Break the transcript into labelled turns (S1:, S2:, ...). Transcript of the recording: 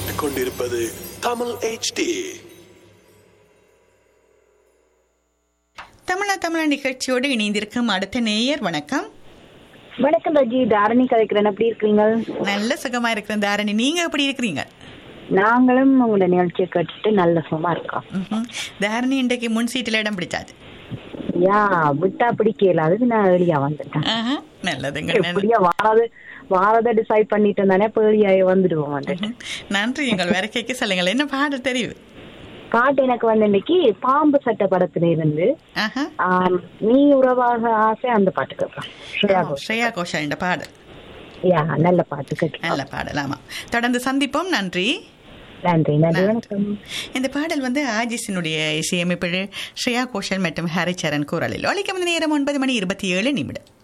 S1: கேட்டுக்கொண்டிருப்பது தமிழ் HD
S2: தமிழா தமிழா நிகழ்ச்சியோடு இணைந்திருக்கும் அடுத்த நேயர் வணக்கம்
S3: வணக்கம் ரஜி தாரணி கதைக்கிறேன் எப்படி இருக்கீங்க
S2: நல்ல சுகமா இருக்கிற தாரணி நீங்க எப்படி இருக்கிறீங்க
S3: நாங்களும் உங்களோட நிகழ்ச்சியை கேட்டுட்டு நல்ல சுகமா இருக்கோம்
S2: ம்ஹும். தாரணி இன்றைக்கு முன் சீட்டில் இடம் பிடிச்சாது
S3: யா விட்டா பிடிக்கல அதுக்கு நான் ஏழியா வந்துட்டேன்
S2: ஆஹா, நல்லதுங்க நல்லது.
S3: எப்படியா வாரது வாரத டிசைட் பண்ணிட்டு தானே பேழியாய வந்துடுவோம் வந்துட்டு
S2: ம்ஹும். நன்றி எங்கள் வேற கேட்க சொல்லுங்கள் என்ன பாடல் தெரியும்
S3: பாட்டு எனக்கு வந்து இன்னைக்கு பாம்பு சட்ட படத்துல இருந்து
S2: ஆஹா
S3: ஆம், நீ உறவாக ஆசை அந்த பாட்டு கேட்கலாம் ஸ்ரேயா
S2: ஓ,
S3: கோஷல்.
S2: ஸ்ரேயா கோஷல் இந்த பாடல்
S3: யா நல்ல பாட்டு கேட்கலாம்
S2: நல்ல பாடல் ஆமா தொடர்ந்து சந்திப்போம் நன்றி
S3: நன்றி நன்றி வணக்கம்
S2: இந்த பாடல் வந்து ஆஜிஸினுடைய இசையமைப்பு ஸ்ரேயா கோஷல் மற்றும் ஹரிச்சரன் குரலில் ஒழிக்கும் நேரம் ஒன்பது மணி இருபத்தி ஏழு நிமிடம்